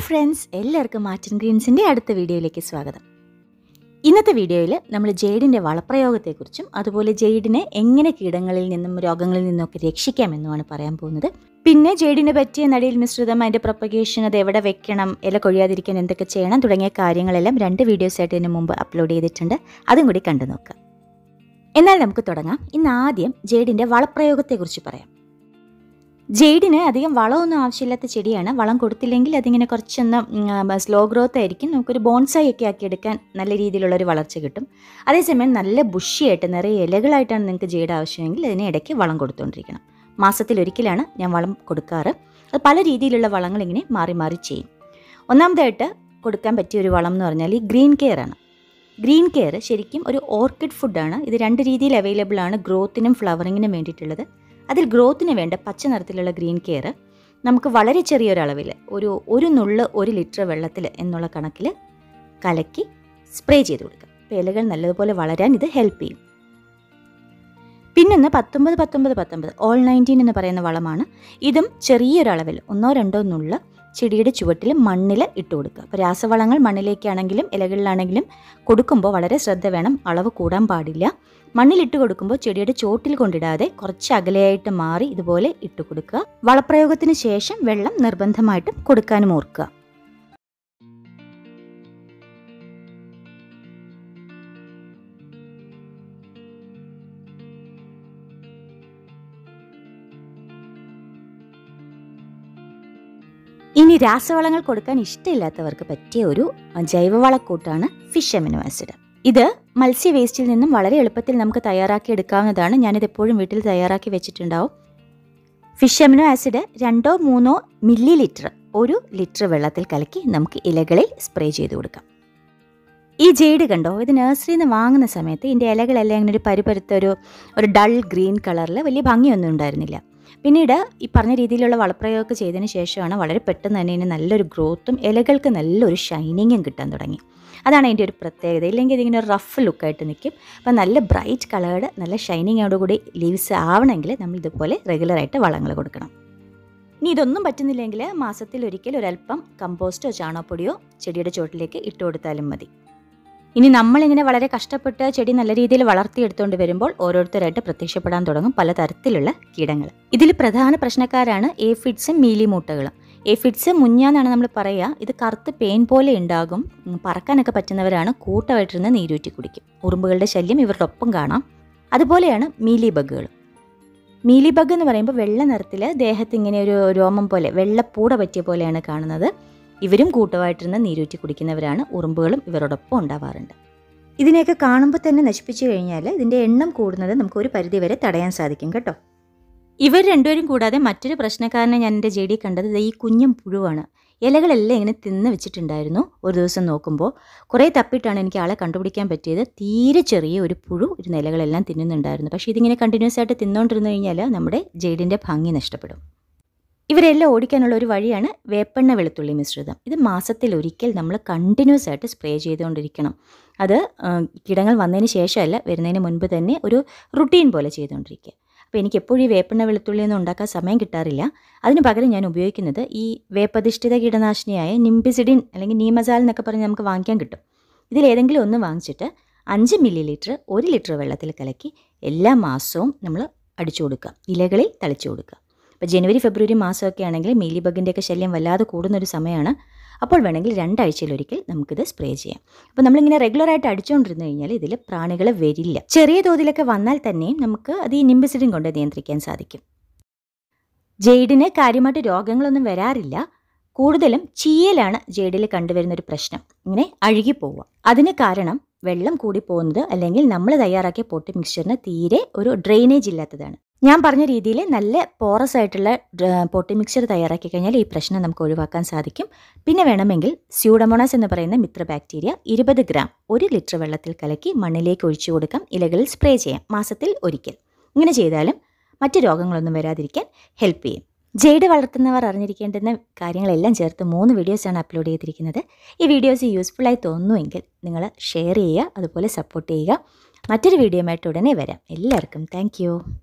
friends എല്ലാവർക്കും Martin ഗ്രീൻസിൻ്റെ അടുത്ത വീഡിയോയിലേക്ക് സ്വാഗതം ഇന്നത്തെ വീഡിയോയിൽ നമ്മൾ ജെയ്ഡിൻ്റെ വളപ്രയോഗത്തെക്കുറിച്ചും അതുപോലെ ജെയ്ഡിനെ എങ്ങനെ കീടങ്ങളിൽ നിന്നും രോഗങ്ങളിൽ നിന്നൊക്കെ രക്ഷിക്കാമെന്നുമാണ് പറയാൻ പോകുന്നത് പിന്നെ ജെയ്ഡിന് പറ്റിയ നടിയിൽ മിശ്രിതം അതിൻ്റെ പ്രൊപ്പഗേഷൻ അത് എവിടെ വെക്കണം ഇല കൊഴിയാതിരിക്കാൻ എന്തൊക്കെ ചെയ്യണം തുടങ്ങിയ കാര്യങ്ങളെല്ലാം രണ്ട് വീഡിയോസ് ആയിട്ട് ഇതിന് മുമ്പ് അപ്ലോഡ് ചെയ്തിട്ടുണ്ട് അതും കൂടി കണ്ടു നോക്കാം എന്നാൽ നമുക്ക് തുടങ്ങാം ഇന്ന് ആദ്യം ജെയ്ഡിൻ്റെ വളപ്രയോഗത്തെക്കുറിച്ച് പറയാം ജെയ്ഡിന് അധികം വളമൊന്നും ആവശ്യമില്ലാത്ത ചെടിയാണ് വളം കൊടുത്തില്ലെങ്കിൽ അതിങ്ങനെ കുറച്ചൊന്ന് സ്ലോ ഗ്രോത്ത് ആയിരിക്കും നമുക്കൊരു ബോൺസായി ഒക്കെ ആക്കി എടുക്കാൻ നല്ല രീതിയിലുള്ള ഒരു വളർച്ച കിട്ടും അതേസമയം നല്ല ബുഷിയായിട്ട് നിറയെ ഇലകളായിട്ടാണ് നിങ്ങൾക്ക് ജെയ്ഡ് ആവശ്യമെങ്കിൽ അതിന് ഇടയ്ക്ക് വളം കൊടുത്തുകൊണ്ടിരിക്കണം മാസത്തിൽ ഒരിക്കലാണ് ഞാൻ വളം കൊടുക്കാറ് അത് പല രീതിയിലുള്ള വളങ്ങൾ ഇങ്ങനെ മാറി മാറി ചെയ്യും ഒന്നാമതായിട്ട് കൊടുക്കാൻ പറ്റിയ ഒരു വളം എന്ന് പറഞ്ഞാൽ ഈ ഗ്രീൻ കെയർ ആണ് ഗ്രീൻ കെയർ ശരിക്കും ഒരു ഓർക്കിഡ് ഫുഡാണ് ഇത് രണ്ട് രീതിയിൽ അവൈലബിൾ ആണ് ഗ്രോത്തിനും ഫ്ലവറിങ്ങിനും വേണ്ടിയിട്ടുള്ളത് അതിൽ ഗ്രോത്തിന് വേണ്ട പച്ച നിറത്തിലുള്ള ഗ്രീൻ കെയർ നമുക്ക് വളരെ ചെറിയൊരളവിൽ ഒരു ഒരു നുള്ള് ഒരു ലിറ്റർ വെള്ളത്തിൽ എന്നുള്ള കണക്കിൽ കലക്കി സ്പ്രേ ചെയ്ത് കൊടുക്കുക അപ്പോൾ ഇലകൾ നല്ലതുപോലെ വളരാൻ ഇത് ഹെൽപ്പ് ചെയ്യും പിന്നൊന്ന് പത്തൊമ്പത് പത്തൊമ്പത് പത്തൊമ്പത് ഓൾ നയൻറ്റീൻ എന്ന് പറയുന്ന വളമാണ് ഇതും ചെറിയൊരളവിൽ ഒന്നോ രണ്ടോ നുള്ള ചെടിയുടെ ചുവട്ടിൽ മണ്ണിൽ ഇട്ട് കൊടുക്കുക അപ്പോൾ രാസവളങ്ങൾ മണ്ണിലേക്കാണെങ്കിലും ഇലകളിലാണെങ്കിലും കൊടുക്കുമ്പോൾ വളരെ ശ്രദ്ധ വേണം അളവ് കൂടാൻ പാടില്ല മണ്ണിലിട്ട് കൊടുക്കുമ്പോൾ ചെടിയുടെ ചോട്ടിൽ കൊണ്ടിടാതെ കുറച്ച് അകലെയായിട്ട് മാറി ഇതുപോലെ ഇട്ട് കൊടുക്കുക വളപ്രയോഗത്തിന് ശേഷം വെള്ളം നിർബന്ധമായിട്ടും കൊടുക്കാനും ഓർക്കുക ഇനി രാസവളങ്ങൾ കൊടുക്കാൻ ഇഷ്ടമില്ലാത്തവർക്ക് പറ്റിയ ഒരു ജൈവവളക്കൂട്ടാണ് ഫിഷ് അമിനോ ആസിഡ് ഇത് മത്സ്യ വേസ്റ്റിൽ നിന്നും വളരെ എളുപ്പത്തിൽ നമുക്ക് തയ്യാറാക്കി എടുക്കാവുന്നതാണ് ഞാനിത് എപ്പോഴും വീട്ടിൽ തയ്യാറാക്കി വെച്ചിട്ടുണ്ടാവും ഫിഷ് അമിനോ ആസിഡ് രണ്ടോ മൂന്നോ മില്ലി ലിറ്റർ ഒരു ലിറ്റർ വെള്ളത്തിൽ കലക്കി നമുക്ക് ഇലകളിൽ സ്പ്രേ ചെയ്ത് കൊടുക്കാം ഈ ജെയ്ഡ് കണ്ടോ ഇത് നഴ്സറിയിൽ നിന്ന് വാങ്ങുന്ന സമയത്ത് ഇതിൻ്റെ ഇലകളെല്ലാം ഇങ്ങനെ ഒരു പരുപരുത്ത ഒരു ഒരു ഡൾ ഗ്രീൻ കളറിൽ വലിയ ഭംഗിയൊന്നും ഉണ്ടായിരുന്നില്ല പിന്നീട് ഈ പറഞ്ഞ രീതിയിലുള്ള വളപ്രയോഗമൊക്കെ ചെയ്തതിന് ശേഷമാണ് വളരെ പെട്ടെന്ന് തന്നെ ഇതിന് നല്ലൊരു ഗ്രോത്തും ഇലകൾക്ക് നല്ലൊരു ഷൈനിങ്ങും കിട്ടാൻ തുടങ്ങി അതാണ് അതിൻ്റെ ഒരു പ്രത്യേകത ഇല്ലെങ്കിൽ ഇതിങ്ങനെ ഒരു റഫ് ലുക്കായിട്ട് നിൽക്കും അപ്പം നല്ല ബ്രൈറ്റ് കളേർഡ് നല്ല ഷൈനിങ്ങോടുകൂടി ലീവ്സ് ആവണമെങ്കിൽ നമ്മൾ ഇതുപോലെ റെഗുലറായിട്ട് വളങ്ങൾ കൊടുക്കണം ഇനി ഇതൊന്നും പറ്റുന്നില്ലെങ്കിൽ മാസത്തിൽ ഒരിക്കൽ ഒരല്പം കമ്പോസ്റ്റോ ചാണകപ്പൊടിയോ ചെടിയുടെ ചോട്ടിലേക്ക് ഇട്ട് കൊടുത്താലും മതി ഇനി നമ്മളിങ്ങനെ വളരെ കഷ്ടപ്പെട്ട് ചെടി നല്ല രീതിയിൽ വളർത്തിയെടുത്തുകൊണ്ട് വരുമ്പോൾ ഓരോരുത്തരായിട്ട് പ്രത്യക്ഷപ്പെടാൻ തുടങ്ങും പലതരത്തിലുള്ള കീടങ്ങൾ ഇതിൽ പ്രധാന പ്രശ്നക്കാരാണ് ഏഫിഡ്സും മീലിമൂട്ടകളും ഏഫിഡ്സ് മുഞ്ഞാന്നാണ് നമ്മൾ പറയുക ഇത് കറുത്ത് പെയിൻ പോലെ ഉണ്ടാകും പറക്കാനൊക്കെ പറ്റുന്നവരാണ് കൂട്ടമായിട്ടിരുന്ന് നീരൂറ്റി കുടിക്കും ഉറുമ്പുകളുടെ ശല്യം ഇവരുടെ ഒപ്പം കാണാം അതുപോലെയാണ് മീലി ബഗുകളും മീലി ബഗ് എന്ന് പറയുമ്പോൾ വെള്ള നിറത്തിൽ ദേഹത്ത് ഇങ്ങനെ ഒരു രോമം പോലെ വെള്ളപ്പൂട പറ്റിയ പോലെയാണ് കാണുന്നത് ഇവരും കൂട്ടമായിട്ടിരുന്ന് നീരൂറ്റി കുടിക്കുന്നവരാണ് ഉറുമ്പുകളും ഇവരോടൊപ്പം ഉണ്ടാവാറുണ്ട് ഇതിനെയൊക്കെ കാണുമ്പോൾ തന്നെ നശിപ്പിച്ചു കഴിഞ്ഞാൽ ഇതിൻ്റെ എണ്ണം കൂടുന്നത് നമുക്ക് ഒരു പരിധിവരെ തടയാൻ സാധിക്കും കേട്ടോ ഇവർ രണ്ടുപേരും കൂടാതെ മറ്റൊരു പ്രശ്നക്കാരനെ ഞാൻ എൻ്റെ ജെടി കണ്ടത് ഈ കുഞ്ഞും പുഴുവാണ് ഇലകളെല്ലാം ഇങ്ങനെ തിന്ന് വെച്ചിട്ടുണ്ടായിരുന്നു ഒരു ദിവസം നോക്കുമ്പോൾ കുറേ തപ്പിട്ടാണ് എനിക്ക് ആളെ കണ്ടുപിടിക്കാൻ പറ്റിയത് തീരെ ചെറിയ ഒരു പുഴു ഇരുന്ന ഇലകളെല്ലാം തിന്നുന്നുണ്ടായിരുന്നു പക്ഷേ ഇതിങ്ങനെ കണ്ടിന്യൂസ് ആയിട്ട് തിന്നുകൊണ്ടിരുന്നു കഴിഞ്ഞാൽ നമ്മുടെ ജെയ്ഡിൻ്റെ ഭംഗി നഷ്ടപ്പെടും ഇവരെല്ലാം ഓടിക്കാനുള്ള ഒരു വഴിയാണ് വേപ്പെണ്ണ വെളുത്തുള്ളി മിശ്രിതം ഇത് മാസത്തിൽ ഒരിക്കൽ നമ്മൾ കണ്ടിന്യൂസ് ആയിട്ട് സ്പ്രേ ചെയ്തുകൊണ്ടിരിക്കണം അത് കീടങ്ങൾ വന്നതിന് ശേഷമല്ല വരുന്നതിന് മുൻപ് തന്നെ ഒരു റുട്ടീൻ പോലെ ചെയ്തുകൊണ്ടിരിക്കുക അപ്പോൾ എനിക്ക് എപ്പോഴും ഈ വേപ്പെണ്ണ വെളുത്തുള്ളി ഒന്നും ഉണ്ടാക്കാൻ സമയം കിട്ടാറില്ല അതിന് പകരം ഞാൻ ഉപയോഗിക്കുന്നത് ഈ വേപ്പധിഷ്ഠിത കീടനാശിനിയായ നിംബിസിഡിൻ അല്ലെങ്കിൽ നീമസാൽ എന്നൊക്കെ പറഞ്ഞ് നമുക്ക് വാങ്ങിക്കാൻ കിട്ടും ഇതിലേതെങ്കിലും ഒന്ന് വാങ്ങിച്ചിട്ട് അഞ്ച് മില്ലി ലിറ്റർ ഒരു ലിറ്റർ വെള്ളത്തിൽ കലക്കി എല്ലാ മാസവും നമ്മൾ അടിച്ചു കൊടുക്കുക ഇലകളിൽ തളിച്ചു കൊടുക്കുക ഇപ്പോൾ ജനുവരി ഫെബ്രുവരി മാസമൊക്കെ ആണെങ്കിൽ മീലി ബഗിൻ്റെയൊക്കെ ശല്യം വല്ലാതെ കൂടുന്നൊരു സമയമാണ് അപ്പോൾ വേണമെങ്കിൽ രണ്ടാഴ്ചയിലൊരിക്കൽ നമുക്കിത് സ്പ്രേ ചെയ്യാം അപ്പോൾ നമ്മളിങ്ങനെ റെഗുലറായിട്ട് അടിച്ചുകൊണ്ടിരുന്നു കഴിഞ്ഞാൽ ഇതിൽ പ്രാണികൾ വരില്ല ചെറിയ തോതിലൊക്കെ വന്നാൽ തന്നെയും നമുക്ക് അത് ഈ നിംബിസിഡിൻ കൊണ്ട് നിയന്ത്രിക്കാൻ സാധിക്കും ജെയ്ഡിന് കാര്യമായിട്ട് രോഗങ്ങളൊന്നും വരാറില്ല കൂടുതലും ചീയലാണ് ജെയ്ഡിൽ കണ്ടുവരുന്ന ഒരു പ്രശ്നം ഇങ്ങനെ അഴുകി പോവുക അതിന് കാരണം വെള്ളം കൂടി പോകുന്നത് അല്ലെങ്കിൽ നമ്മൾ തയ്യാറാക്കിയ പൊട്ടി മിക്സ്ചറിന് തീരെ ഒരു ഡ്രെയിനേജ് ഇല്ലാത്തതാണ് ഞാൻ പറഞ്ഞ രീതിയിൽ നല്ല പോറസ് ആയിട്ടുള്ള പൊട്ടി മിക്സ്ചർ തയ്യാറാക്കി കഴിഞ്ഞാൽ ഈ പ്രശ്നം നമുക്ക് ഒഴിവാക്കാൻ സാധിക്കും പിന്നെ വേണമെങ്കിൽ സ്യൂഡമോണാസ് എന്ന് പറയുന്ന മിത്ര ബാക്ടീരിയ ഇരുപത് ഗ്രാം ഒരു ലിറ്റർ വെള്ളത്തിൽ കലക്കി മണ്ണിലേക്ക് ഒഴിച്ചു കൊടുക്കാം ഇലകളിൽ സ്പ്രേ ചെയ്യാം മാസത്തിൽ ഒരിക്കൽ ഇങ്ങനെ ചെയ്താലും മറ്റ് രോഗങ്ങളൊന്നും വരാതിരിക്കാൻ ഹെൽപ്പ് ചെയ്യും ജെയ്ഡ് വളർത്തുന്നവർ അറിഞ്ഞിരിക്കേണ്ടുന്ന കാര്യങ്ങളെല്ലാം ചേർത്ത് മൂന്ന് വീഡിയോസാണ് അപ്ലോഡ് ചെയ്തിരിക്കുന്നത് ഈ വീഡിയോസ് യൂസ്ഫുള്ളായി തോന്നുമെങ്കിൽ നിങ്ങൾ ഷെയർ ചെയ്യുക അതുപോലെ സപ്പോർട്ട് ചെയ്യുക മറ്റൊരു വീഡിയോയുമായിട്ട് ഉടനെ വരാം എല്ലാവർക്കും താങ്ക്